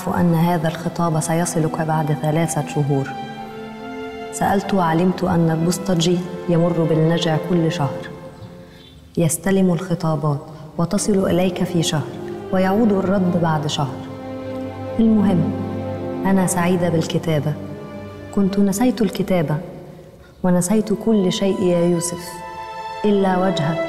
أعرف أن هذا الخطاب سيصلك بعد ثلاثة شهور سألت وعلمت أن البوسطجي يمر بالنجع كل شهر يستلم الخطابات وتصل إليك في شهر ويعود الرد بعد شهر المهم أنا سعيدة بالكتابة كنت نسيت الكتابة ونسيت كل شيء يا يوسف إلا وجهك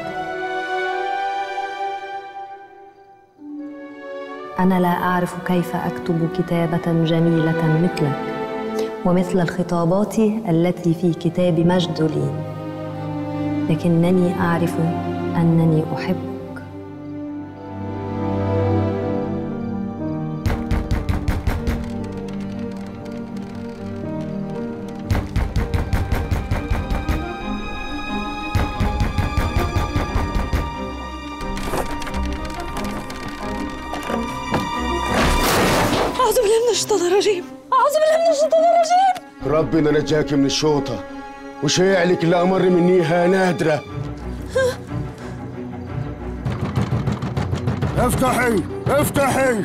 أنا لا أعرف كيف أكتب كتابة جميلة مثلك ومثل الخطابات التي في كتاب مجدولين لكنني أعرف أنني أحبك أعوذ بالله من الشيطان الرجيم أعوذ بالله من الشيطان الرجيم ربنا نجاك من الشوطة وشيع لك اللي أمر منيها نادرة افتحي افتحي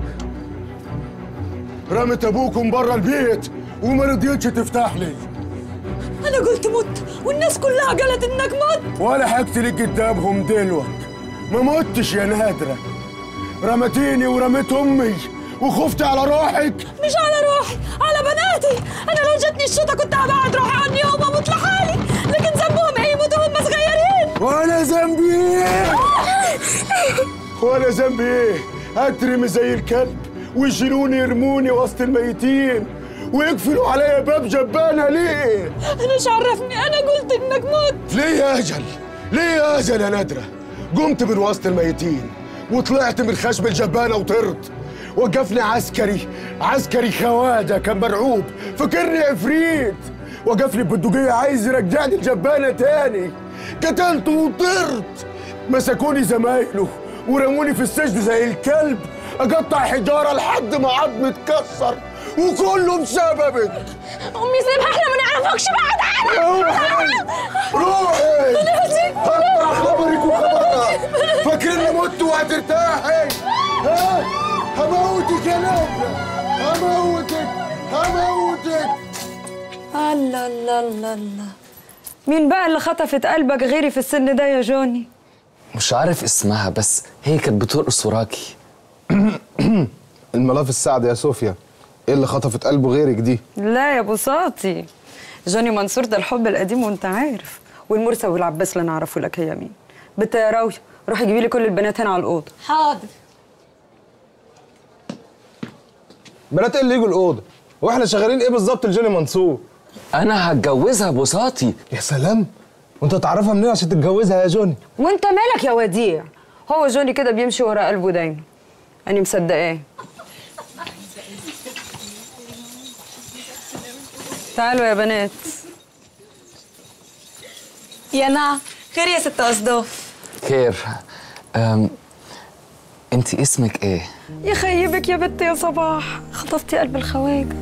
رمت أبوكم برا البيت وما رضيتش تفتح لي أنا قلت مت والناس كلها قالت إنك مت ولا هقتلك قدامهم دلوقت ما متش يا نادرة رمتيني ورميت أمي وخفت على روحك مش على روحي على بناتي أنا لو جتني الشتا كنت هبعد روحي عني وبموت لحالي لكن ذنبهم إيه يموتوا هم صغيرين ولا ذنبي ايه ولا ذنبي ايه اترمي زي الكلب ويشيلوني يرموني وسط الميتين ويقفلوا عليا باب جبانه ليه أنا مش عرفني أنا قلت إنك مت ليه يا اجل ليه يا اجل يا نادره قمت من وسط الميتين وطلعت من خشب الجبانه وطرت وقفني عسكري عسكري خواجه كان مرعوب فكرني عفريت وقفني بندقية عايز يرجعني الجبانة تاني قتلته وطرت مسكوني زمايله ورموني في السجن زي الكلب اقطع حجارة لحد ما عظمي اتكسر وكله بسببك أمي سيبها إحنا ما نعرفكش بعد عنها روحي هقطع خبرك وخبرها فاكرني مت وهترتاحي ها هموتك يا نادرة هموتك هموتك الله الله الله الله مين بقى اللي خطفت قلبك غيري في السن ده يا جوني مش عارف اسمها بس هي كانت بترقص وراكي الملاف السعد يا صوفيا ايه اللي خطفت قلبه غيرك دي لا يا بساطي جوني منصور ده الحب القديم وانت عارف والمرسى والعباس اللي نعرفه لك هي مين بنت يا راوية روحي جيبي لي كل البنات هنا على الأوضة حاضر بنات ايه اللي يجوا الاوضه واحنا شغالين ايه بالظبط لجوني منصور انا هتجوزها بوساطي يا سلام وانت تعرفها منين عشان تتجوزها يا جوني وانت مالك يا وديع هو جوني كده بيمشي ورا قلبه دايما أنا مصدقاه تعالوا يا بنات يا نعم خير يا ست أصداف خير أم... انت اسمك ايه يخيبك يا بت يا صباح خطفتي قلب الخواجة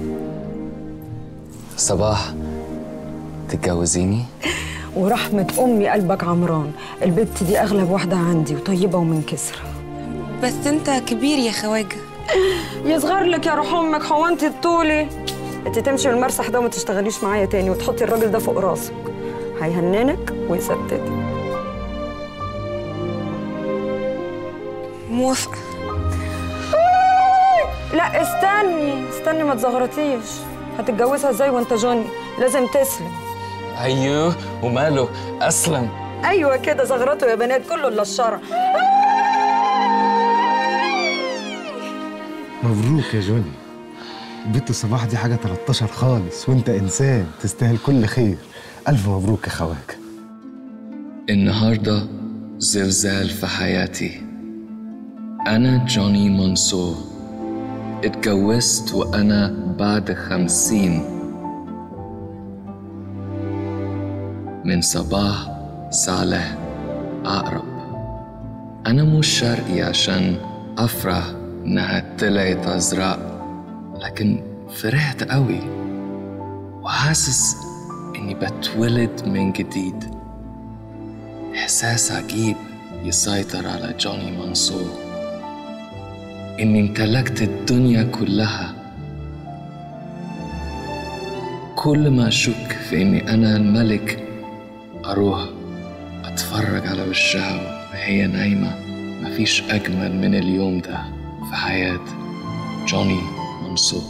صباح تتجوزيني ورحمة أمي قلبك عمران البت دي أغلب واحدة عندي وطيبة ومنكسرة بس أنت كبير يا خواجة يصغر لك يا روح أمك هو أنت الطولي أنت تمشي من المرسح ده وما تشتغليش معايا تاني وتحطي الراجل ده فوق راسك هيهننك ويستتك موافقة لا استني استني ما تزغرطيش هتتجوزها ازاي وانت جوني لازم تسلم ايوه وماله اسلم ايوه كده زغرته يا بنات كله الا الشرع مبروك يا جوني بنت صباح دي حاجه 13 خالص وانت انسان تستاهل كل خير الف مبروك يا خواجه النهاردة زلزال في حياتي أنا جوني منصور اتجوزت وأنا بعد خمسين من صباح صالح عقرب أنا مش شرقي عشان أفرح إنها طلعت أزرق لكن فرحت قوي وحاسس إني بتولد من جديد إحساس عجيب يسيطر على جوني منصور إني امتلكت الدنيا كلها كل ما أشك في إني أنا الملك أروح أتفرج على وشها وهي نايمة مفيش أجمل من اليوم ده في حياة جوني منصور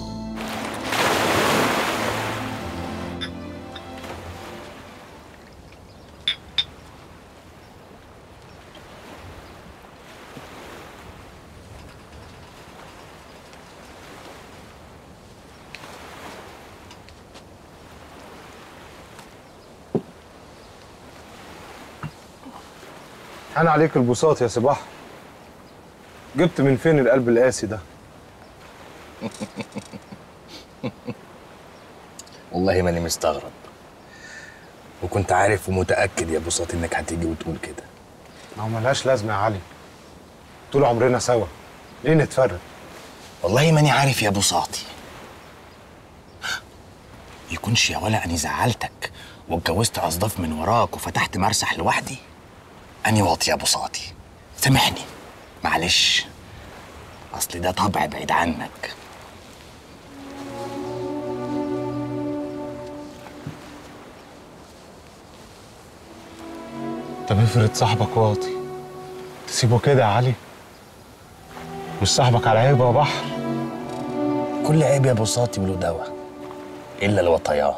حان عليك البساط يا سباح جبت من فين القلب القاسي ده والله ماني مستغرب وكنت عارف ومتأكد يا بساط انك هتيجي وتقول كده ما هو ملهاش لازمه يا علي طول عمرنا سوا ليه نتفرق والله ماني عارف يا بساطي يكونش يا ولا اني زعلتك واتجوزت اصداف من وراك وفتحت مرسح لوحدي اني واطي يا بساطي سامحني معلش اصل ده طبع بعيد عنك طب افرض صاحبك واطي تسيبه كده يا علي مش صاحبك على عيبه يا بحر كل عيب يا بساطي وله دواء الا الوطيان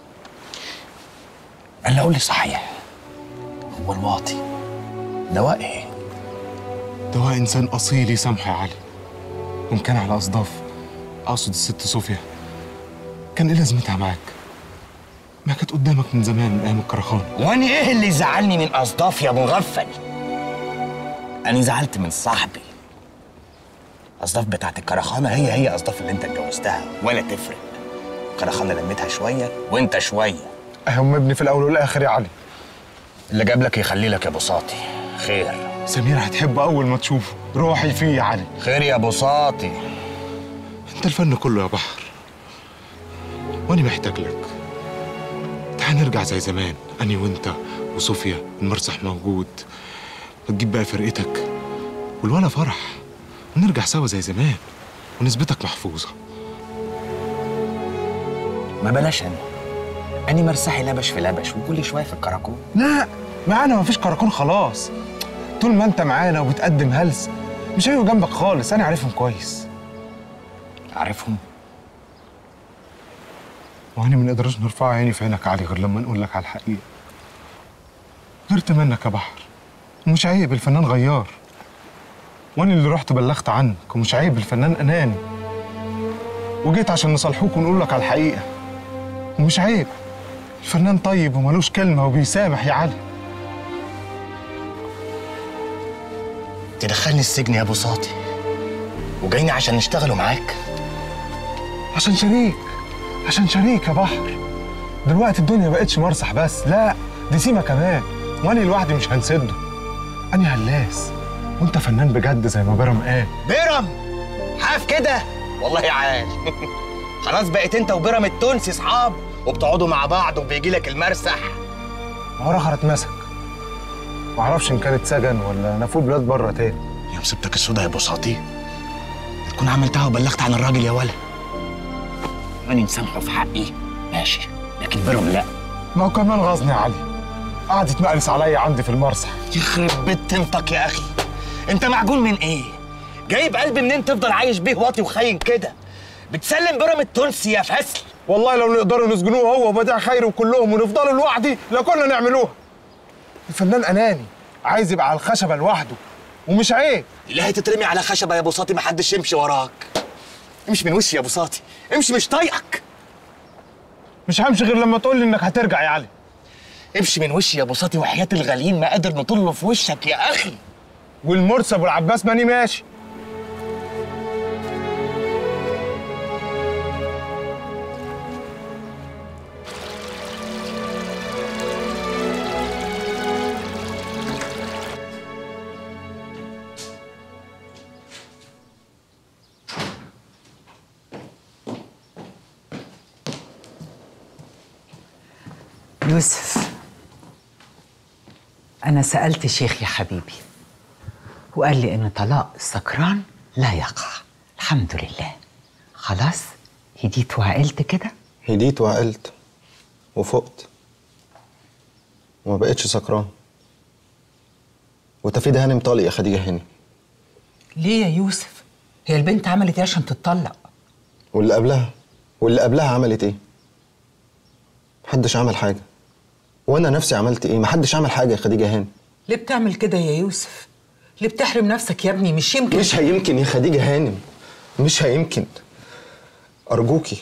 الا قول لي صحيح هو الواطي دواء ايه ده هو انسان اصيل يسامحه يا علي وان كان على اصداف اقصد الست صوفيا كان ايه لازمتها معاك ما كانت قدامك من زمان من ايام الكرخان واني ايه اللي زعلني من اصداف يا مغفل انا زعلت من صاحبي اصداف بتاعت الكرخانه هي هي اصداف اللي انت اتجوزتها ولا تفرق الكرخانه لمتها شويه وانت شويه هم ابني في الاول والاخر يا علي اللي جاب لك يخلي لك يا بساطي خير سمير هتحبه اول ما تشوفه روحي فيه يا علي خير يا بساطي انت الفن كله يا بحر وانا محتاج لك تعال نرجع زي زمان اني وانت وصوفيا المرسح موجود وتجيب بقى فرقتك والولا فرح ونرجع سوا زي زمان ونسبتك محفوظه ما بلاش انا اني مرسحي لبش في لبش وكل شويه في الكراكون لا معانا مفيش كراكون خلاص طول ما انت معانا وبتقدم هلس مش هيجوا جنبك خالص انا عارفهم كويس عارفهم وانا ما نقدرش نرفع عيني في عينك علي غير لما نقول لك على الحقيقه غيرت منك يا بحر ومش عيب الفنان غيار وانا اللي رحت بلغت عنك ومش عيب الفنان اناني وجيت عشان نصالحوك ونقول لك على الحقيقه ومش عيب الفنان طيب وملوش كلمه وبيسامح يا علي تدخلني السجن يا بساطي وجايني عشان نشتغلوا معاك عشان شريك عشان شريك يا بحر دلوقتي الدنيا بقتش مرسح بس لا دي سيما كمان وانا لوحدي مش هنسده انا هلاس وانت فنان بجد زي ما بيرم قال بيرم حاف كده والله عال خلاص بقيت انت وبيرم التونسي صحاب وبتقعدوا مع بعض وبيجي لك المرسح ما هو رخر اتمسك معرفش ان كانت سجن ولا نفوه بلاد بره تاني يا مصيبتك السودا يا بساطي تكون عملتها وبلغت عن الراجل يا ولا ماني مسامحه في حقي ماشي لكن بيرم لا ما هو كمان غزني يا علي قعد يتمقلس عليا عندي في المرسح يخرب بيت تنطق يا اخي انت معجون من ايه جايب قلب منين تفضل عايش بيه واطي وخاين كده بتسلم بيرم التونسي يا فسل والله لو نقدروا نسجنوه هو وبديع خير وكلهم ونفضلوا لوحدي لكنا نعملوها الفنان اناني عايز يبقى على الخشبه لوحده ومش عيب لا تترمي على خشبه يا بساطي محدش يمشي وراك امشي من وشي يا بساطي امشي مش طايقك مش همشي غير لما تقول لي انك هترجع يا علي امشي من وشي يا بساطي وحياة الغاليين ما قادر نطله في وشك يا اخي والمرسي ابو العباس ماني ماشي يوسف أنا سألت شيخ يا حبيبي وقال لي إن طلاق السكران لا يقع الحمد لله خلاص هديت وعقلت كده هديت وعقلت وفقت وما بقتش سكران وتفيد هانم طالق يا خديجة هانم ليه يا يوسف هي البنت عملت ايه عشان تتطلق واللي قبلها واللي قبلها عملت ايه محدش عمل حاجة وانا نفسي عملت ايه محدش عمل حاجة يا خديجة هانم ليه بتعمل كده يا يوسف ليه بتحرم نفسك يا ابني مش يمكن مش هيمكن يا خديجة هانم مش هيمكن أرجوكي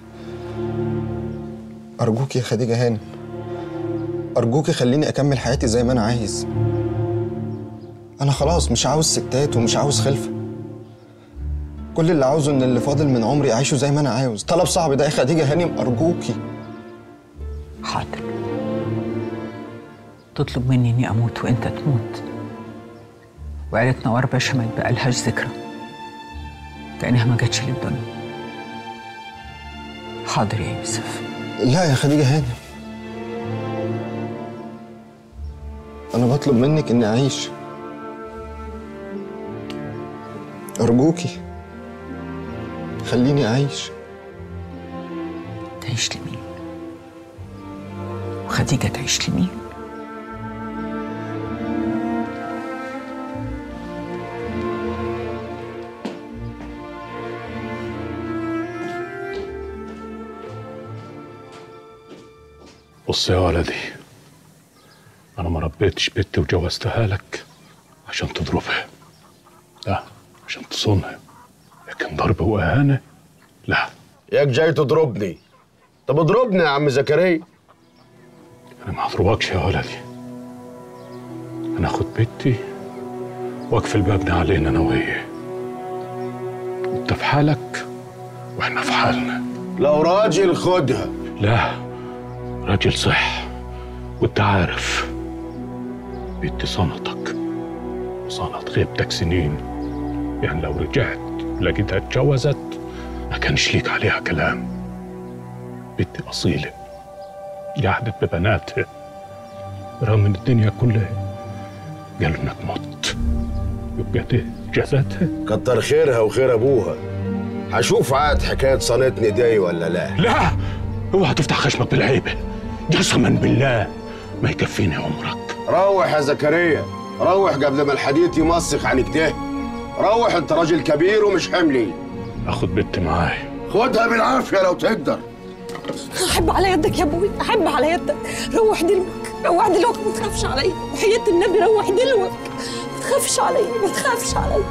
أرجوكي يا خديجة هانم أرجوكي خليني أكمل حياتي زي ما أنا عايز أنا خلاص مش عاوز ستات ومش عاوز خلفة كل اللي عاوزه إن اللي فاضل من عمري أعيشه زي ما أنا عاوز طلب صعب ده يا خديجة هانم أرجوكي حاضر تطلب مني اني اموت وانت تموت وعيلة نوار باشا ما يتبقالهاش ذكرى كأنها ما جاتش للدنيا حاضر يا يوسف لا يا خديجة هانم أنا بطلب منك إني أعيش أرجوكي خليني أعيش تعيش لمين وخديجة تعيش لمين بص يا ولدي انا ما ربيتش بنتي وجوزتها لك عشان تضربها لا عشان تصونها لكن ضرب واهانه لا ياك جاي تضربني طب اضربني يا عم زكريا انا ما هضربكش يا ولدي انا اخد بنتي واقفل بابنا علينا انا وهي انت في حالك واحنا في حالنا لو راجل خدها لا راجل صح وانت عارف بنتي صنتك وصنت غيبتك سنين يعني لو رجعت لقيتها اتجوزت ما كانش ليك عليها كلام بنتي أصيلة قعدت ببناتها رغم ان الدنيا كلها قالوا انك مت يبقى دي جزاتها كتر خيرها وخير ابوها هشوف عاد حكايه صنتني دي ولا لا لا اوعى تفتح خشمك بالعيبة قسما بالله ما يكفيني عمرك روح يا زكريا روح قبل ما الحديد يمسخ عن كده روح انت راجل كبير ومش حملي اخد بنتي معاي خدها بالعافيه لو تقدر احب على يدك يا ابوي احب على يدك روح دلوك روح دلوك ما تخافش عليا وحياة النبي روح دلوك ما تخافش عليا ما تخافش عليا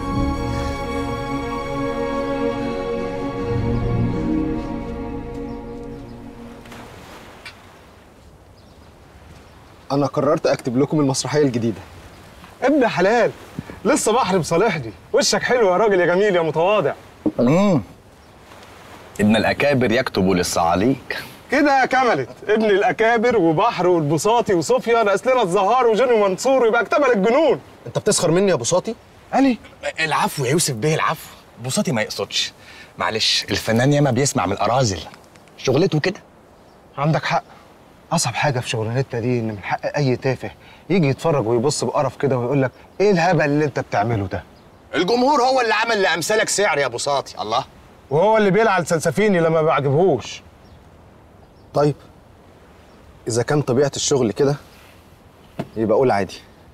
أنا قررت أكتب لكم المسرحية الجديدة ابن حلال لسه بحر بصالحني وشك حلو يا راجل يا جميل يا متواضع امم ابن الاكابر يكتب للصعاليك كده كملت ابن الاكابر وبحر والبساطي وصوفيا ناقص لنا الزهار وجوني منصور يبقى اكتمل الجنون أنت بتسخر مني يا بساطي؟ علي العفو يا يوسف بيه العفو بساطي ما يقصدش معلش الفنان ياما بيسمع من الاراذل شغلته كده عندك حق اصعب حاجه في شغلانتنا دي ان من حق اي تافه يجي يتفرج ويبص بقرف كده ويقول لك ايه الهبل اللي انت بتعمله ده الجمهور هو اللي عمل لامثالك سعر يا بساطي الله وهو اللي بيلعن سلسفيني لما ما بيعجبهوش طيب إذا كان طبيعة الشغل كده يبقى قول عادي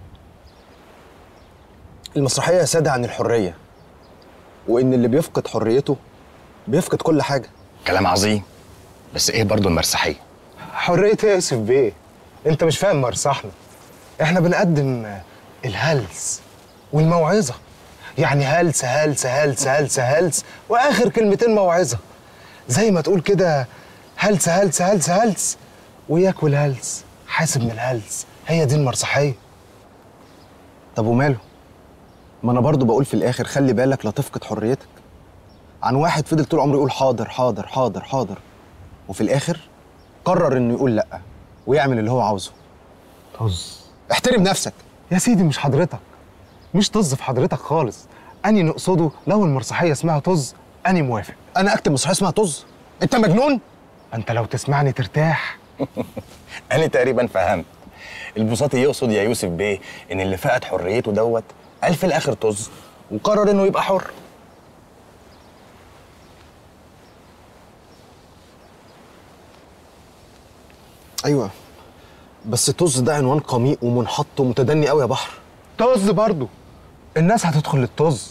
المسرحية يا سادة عن الحرية وإن اللي بيفقد حريته بيفقد كل حاجة كلام عظيم بس ايه برضو المرسحيه حريه إيه يا يوسف بيه انت مش فاهم مرسحنا احنا بنقدم الهلس والموعظه يعني هلس هلس هلس هلس هلس واخر كلمتين موعظه زي ما تقول كده هلس هلس هلس هلس وياكل هلس حاسب من الهلس هي دي المسرحيه طب وماله ما أنا برضو بقول في الآخر خلي بالك لا تفقد حريتك عن واحد فضل طول عمره يقول حاضر حاضر حاضر حاضر وفي الآخر قرر إنه يقول لأ ويعمل اللي هو عاوزه طز احترم نفسك يا سيدي مش حضرتك مش طز في حضرتك خالص اني نقصده لو المسرحيه اسمها طز اني موافق أنا أكتب مسرحية اسمها طز أنت مجنون؟ انت لو تسمعني ترتاح انا تقريبا فهمت البساطي يقصد يا يوسف بيه ان اللي فقد حريته دوت قال في الاخر طز وقرر انه يبقى حر ايوه بس طز ده عنوان قميء ومنحط ومتدني قوي يا بحر طز برضو الناس هتدخل للطز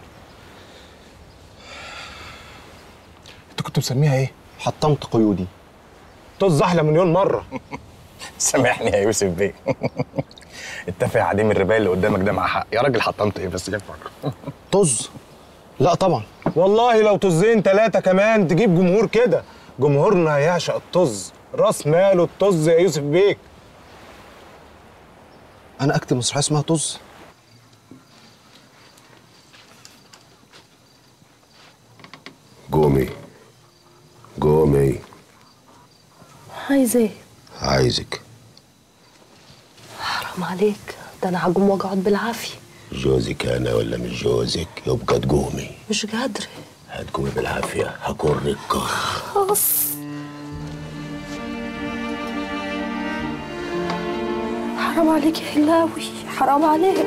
انت كنت مسميها ايه؟ حطمت قيودي طز احلى مليون مره سامحني يا يوسف بيه اتفق عديم الرباية اللي قدامك ده مع حق يا راجل حطمت ايه بس جاب فكر طز لا طبعا والله لو طزين ثلاثة كمان تجيب جمهور كده جمهورنا هيعشق الطز راس ماله الطز يا يوسف بيك انا اكتب مسرحيه اسمها طز قومي قومي عايزة ايه؟ عايزك حرام عليك ده انا هقوم واقعد بالعافية جوزك انا ولا مش جوزك يبقى تقومي مش قادرة هتقومي بالعافيه هكرك خلاص حرام عليك يا هلاوي حرام عليك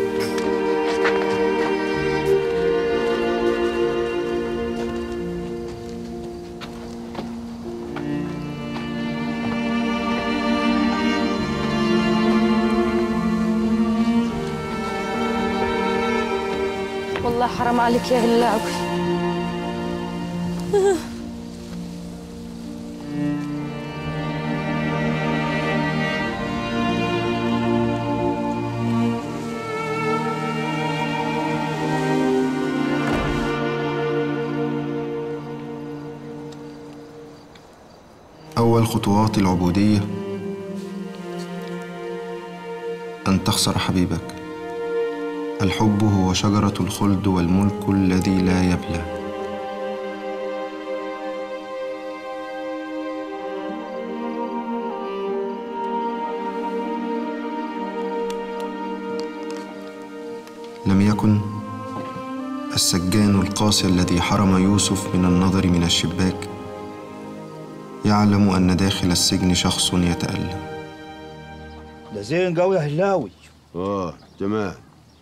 والله حرام عليك يا هلاوي أول خطوات العبودية أن تخسر حبيبك الحب هو شجرة الخلد والملك الذي لا يبلى لم يكن السجان القاسي الذي حرم يوسف من النظر من الشباك يعلم أن داخل السجن شخص يتألم ده زين قوي يا هلاوي اه تمام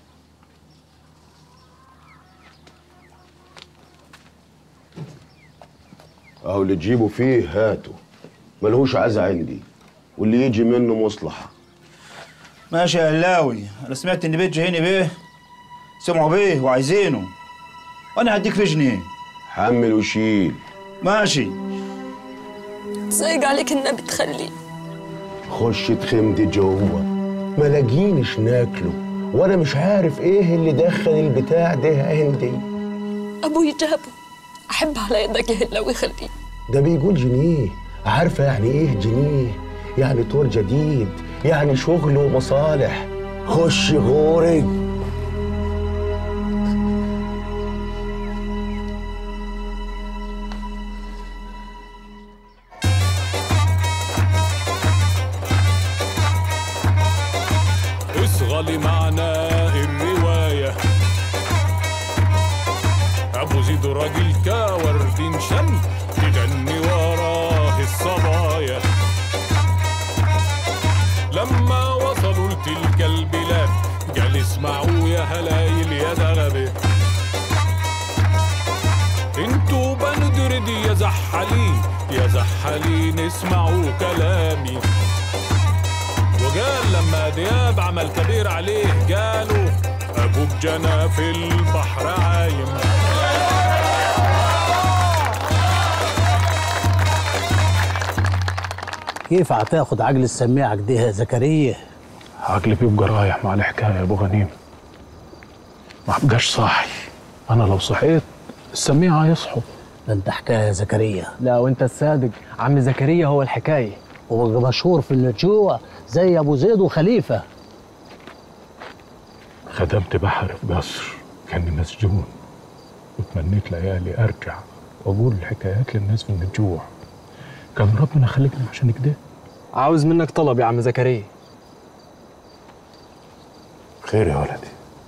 اهو اللي تجيبوا فيه هاتوا ملهوش عزا عندي واللي يجي منه مصلحه ماشي يا هلاوي انا سمعت ان بيت جهيني بيه سمعوا بيه وعايزينه وانا هديك في جنيه حمل وشيل ماشي زايق عليك النبي تخليه خش تخمدي جوه ما لاقينش ناكله وانا مش عارف ايه اللي دخل البتاع ده عندي ابوي جابه احب على يدك يا هلاوي خليه ده بيقول جنيه عارفه يعني ايه جنيه يعني طور جديد يعني شغل ومصالح خش غوري اصغى لمعنى الرواية أبو زيد راجل كورد شم تغني وراه الصبايا لما وصلوا لتلك البلاد قال اسمعوا يا هلايل يا زغبة انتوا بنو دردي يا زحالين يا زحالين اسمعوا كلامي وقال لما دياب عمل كبير عليه قالوا ابوك جنى في البحر عايم كيف هتاخد عجل السماعك دي يا زكريا عقلي بيبقى رايح مع الحكايه يا ابو غنيم ما بقاش صاحي انا لو صحيت السميعه هيصحوا ده انت حكايه يا زكريا لا وانت الصادق عم زكريا هو الحكايه هو مشهور في اللجوع زي ابو زيد وخليفه خدمت بحر في قصر كان مسجون وتمنيت ليالي ارجع واقول الحكايات للناس من الجوع كان ربنا خلقني عشان كده عاوز منك طلب يا عم زكريا خير يا ولدي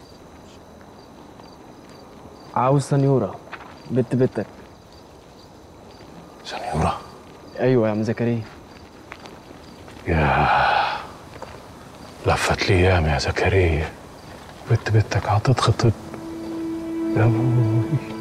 عاوز سنيورة بنت بنتك سنيورة ايوه يا عم زكريا يا لفت الايام يا زكريا بنت بنتك هتتخطب يا ابوي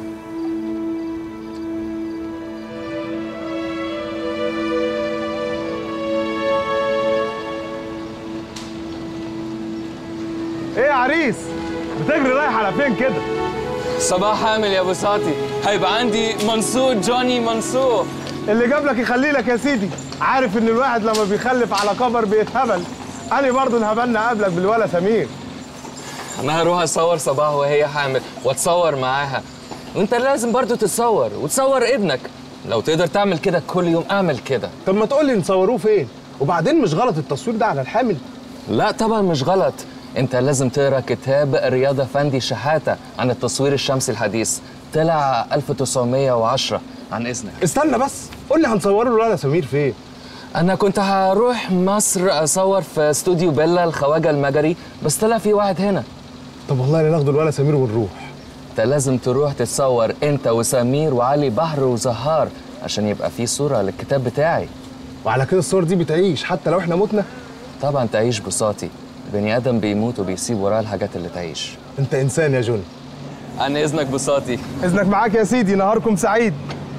عريس بتجري رايح على فين كده صباح حامل يا بساطي هيبقى عندي منصور جوني منصور اللي جاب لك يخلي لك يا سيدي عارف ان الواحد لما بيخلف على كبر بيتهبل انا برضه انهبلنا قبلك بالولا سمير انا هروح اصور صباح وهي حامل واتصور معاها وانت لازم برضو تتصور وتصور ابنك لو تقدر تعمل كده كل يوم اعمل كده طب ما تقول لي نصوروه فين وبعدين مش غلط التصوير ده على الحامل لا طبعا مش غلط انت لازم تقرا كتاب رياض افندي شحاته عن التصوير الشمسي الحديث طلع 1910 عن اذنك استنى بس قول لي هنصوره الولا سمير فين انا كنت هروح مصر اصور في استوديو بيلا الخواجه المجري بس طلع في واحد هنا طب والله لا ناخده الولا سمير ونروح انت لازم تروح تتصور انت وسمير وعلي بحر وزهار عشان يبقى في صوره للكتاب بتاعي وعلى كده الصور دي بتعيش حتى لو احنا متنا طبعا تعيش بساطي بني ادم بيموت وبيسيب وراه الحاجات اللي تعيش انت انسان يا جوني عن اذنك بساطي اذنك معاك يا سيدي نهاركم سعيد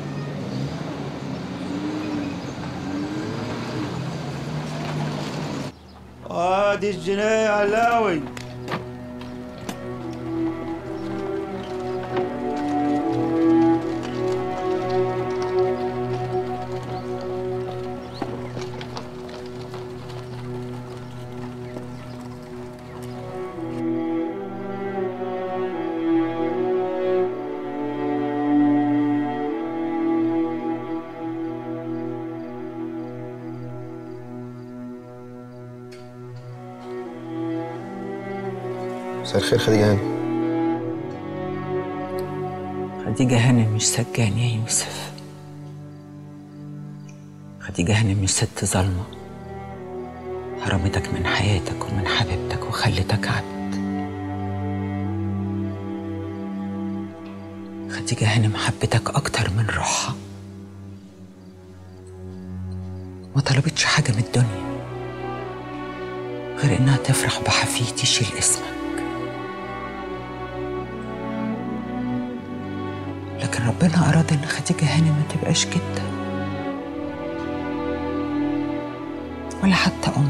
ادي الجنيه يا علاوي مساء الخير خديجة هاني خديجة هانم مش سجان يا يوسف خديجة هانم مش ست ظالمة حرمتك من حياتك ومن حبيبتك وخلتك عبد خديجة هانم حبتك أكتر من روحها ما طلبتش حاجة من الدنيا غير إنها تفرح بحفيد يشيل اسمك لكن ربنا أراد إن خديجة هانم ما تبقاش جدة ولا حتى أم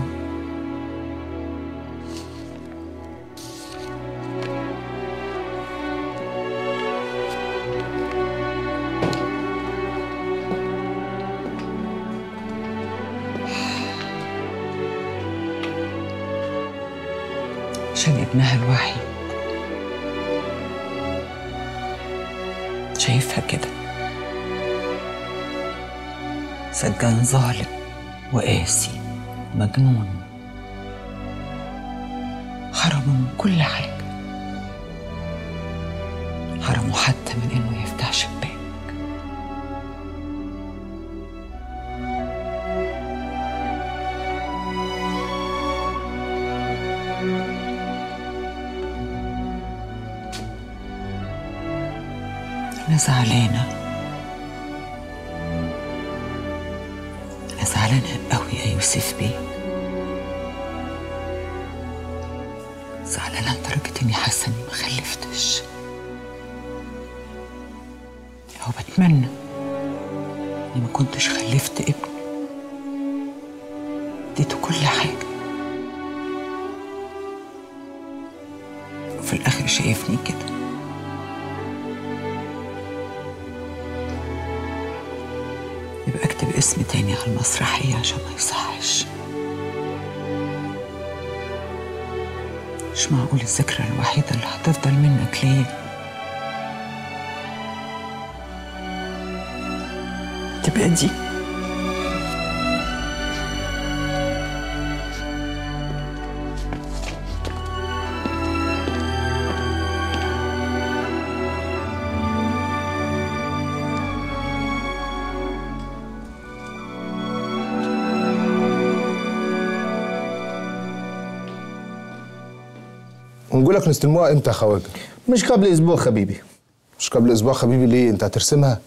عشان ابنها الوحيد شايفها كده سجان ظالم وقاسي مجنون حرمه من كل حاجة حرمه حتى من إنه يفتح شباك أنا زعلانة أنا زعلانة قوي يا يوسف بيه زعلانة لدرجة إني حاسة إني ما خلفتش أو بتمنى إني ما كنتش خلفت ابن اديته كل حاجة وفي الآخر شايفني كده يبقى اكتب اسم تاني على المسرحية عشان ما يصحش مش معقول الذكرى الوحيدة اللي هتفضل منك ليا تبقى دي ونقول لك نستلموها امتى يا خواجه مش قبل اسبوع حبيبي مش قبل اسبوع حبيبي ليه انت هترسمها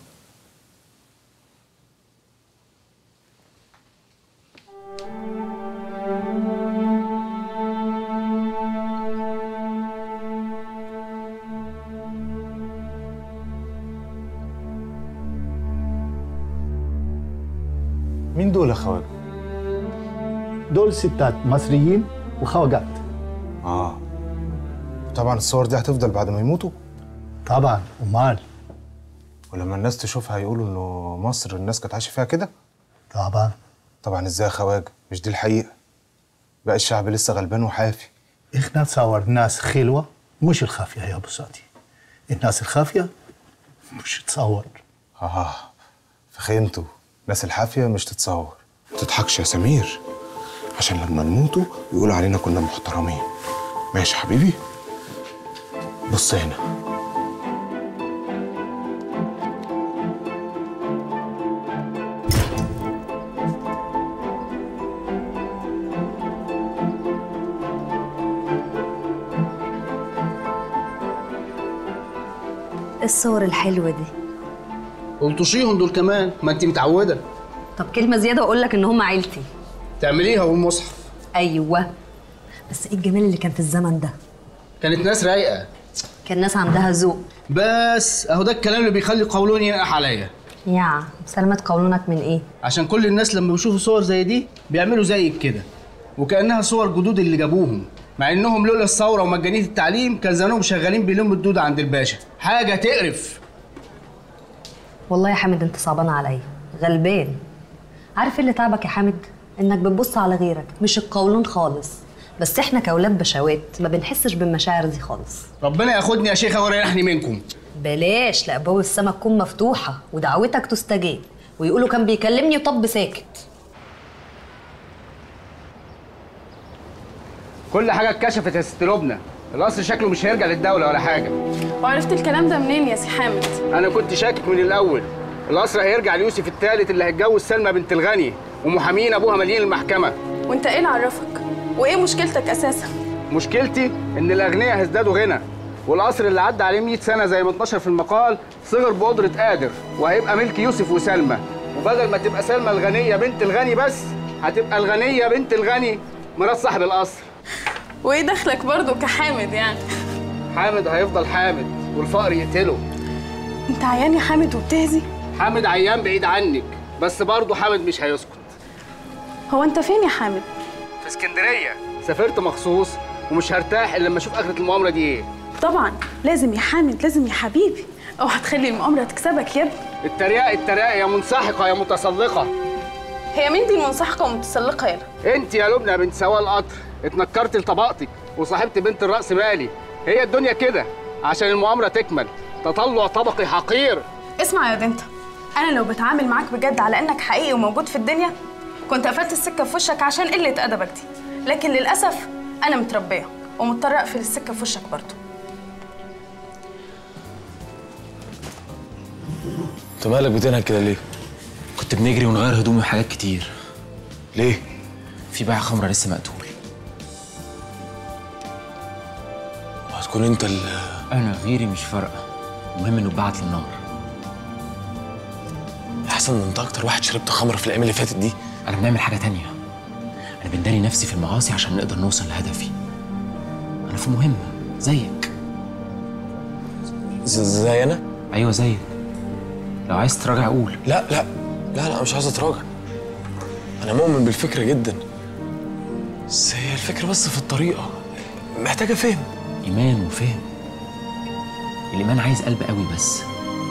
مين دول يا خواجه دول ستات مصريين وخواجات اه طبعا الصور دي هتفضل بعد ما يموتوا طبعا امال ولما الناس تشوفها هيقولوا انه مصر الناس كانت عايشه فيها كده طبعا طبعا ازاي يا خواجه مش دي الحقيقه بقى الشعب لسه غلبان وحافي احنا تصور ناس خلوة مش الخافية يا ابو سعدي الناس الخافية مش تصور اه فخنتوا ناس الحافيه مش تتصور ما تضحكش يا سمير عشان لما نموتوا يقولوا علينا كنا محترمين ماشي حبيبي بص هنا إيه الصور الحلوة دي قلتوشيهم دول كمان ما انت متعوده طب كلمة زيادة وأقول لك إن هم عيلتي تعمليها والمصحف أيوة بس إيه الجمال اللي كان في الزمن ده كانت ناس رايقه كان ناس عندها ذوق بس اهو ده الكلام اللي بيخلي قولون ينقح عليا يا سلامة قولونك من إيه عشان كل الناس لما بيشوفوا صور زي دي بيعملوا زيك كده وكانها صور جدود اللي جابوهم مع انهم لولا الثوره ومجانيه التعليم كان زمانهم شغالين بيلموا الدود عند الباشا حاجه تقرف والله يا حامد أنت صعبان عليا غلبان عارف إيه اللي تعبك يا حامد إنك بتبص على غيرك مش القولون خالص بس إحنا كأولاد بشوات ما بنحسش بالمشاعر دي خالص ربنا ياخدني يا شيخه ويريحني منكم بلاش لا ابواب السما تكون مفتوحة ودعوتك تستجاب ويقولوا كان بيكلمني طب ساكت كل حاجه اتكشفت يا ست لبنى القصر شكله مش هيرجع للدوله ولا حاجه وعرفت الكلام ده منين يا سي حامد انا كنت شاكك من الاول القصر هيرجع ليوسف الثالث اللي هيتجوز سلمى بنت الغني ومحامين ابوها مالين المحكمه وانت ايه اللي عرفك وايه مشكلتك اساسا مشكلتي ان الاغنياء هيزدادوا غنى والقصر اللي عدى عليه 100 سنه زي ما اتنشر في المقال صغر بقدره قادر وهيبقى ملك يوسف وسلمى وبدل ما تبقى سلمى الغنيه بنت الغني بس هتبقى الغنيه بنت الغني مرات صاحب القصر وايه دخلك برضو كحامد يعني حامد هيفضل حامد والفقر يقتله انت عيان يا حامد وبتهزي حامد عيان بعيد عنك بس برضه حامد مش هيسكت هو انت فين يا حامد في اسكندريه سافرت مخصوص ومش هرتاح الا لما اشوف اخره المؤامره دي ايه طبعا لازم يا حامد لازم يا حبيبي اوعى تخلي المؤامره تكسبك يا ابني التريقه التريقه يا منسحقه يا متسلقه هي مين دي المنسحقه والمتسلقه يالا انت يا لبنى بنت سواق القطر اتنكرت لطبقتك وصاحبت بنت الراس مالي هي الدنيا كده عشان المؤامره تكمل تطلع طبقي حقير اسمع يا دنتا انا لو بتعامل معاك بجد على انك حقيقي وموجود في الدنيا كنت قفلت السكه في وشك عشان قله ادبك دي لكن للاسف انا متربيه ومضطره اقفل السكه في وشك برضه انت مالك بتنهك كده ليه؟ كنت بنجري ونغير هدومي وحاجات كتير ليه؟ في بائع خمرة لسه مقتول هتكون انت ال أنا غيري مش فارقة المهم إنه اتبعت للنار احسن ان انت اكتر واحد شربت خمره في الايام اللي فاتت دي أنا بنعمل حاجة تانية أنا بنداري نفسي في المعاصي عشان نقدر نوصل لهدفي أنا في مهمة زيك زي انا؟ أيوة زيك لو عايز تراجع قول لا لا لا لا مش عايز اتراجع انا مؤمن بالفكره جدا بس هي الفكره بس في الطريقه محتاجه فهم إيمان وفهم الإيمان عايز قلب قوي بس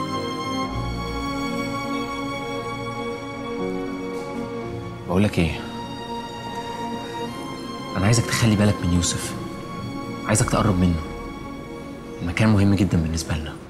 بقول لك ايه انا عايزك تخلي بالك من يوسف عايزك تقرب منه المكان مهم جدا بالنسبه لنا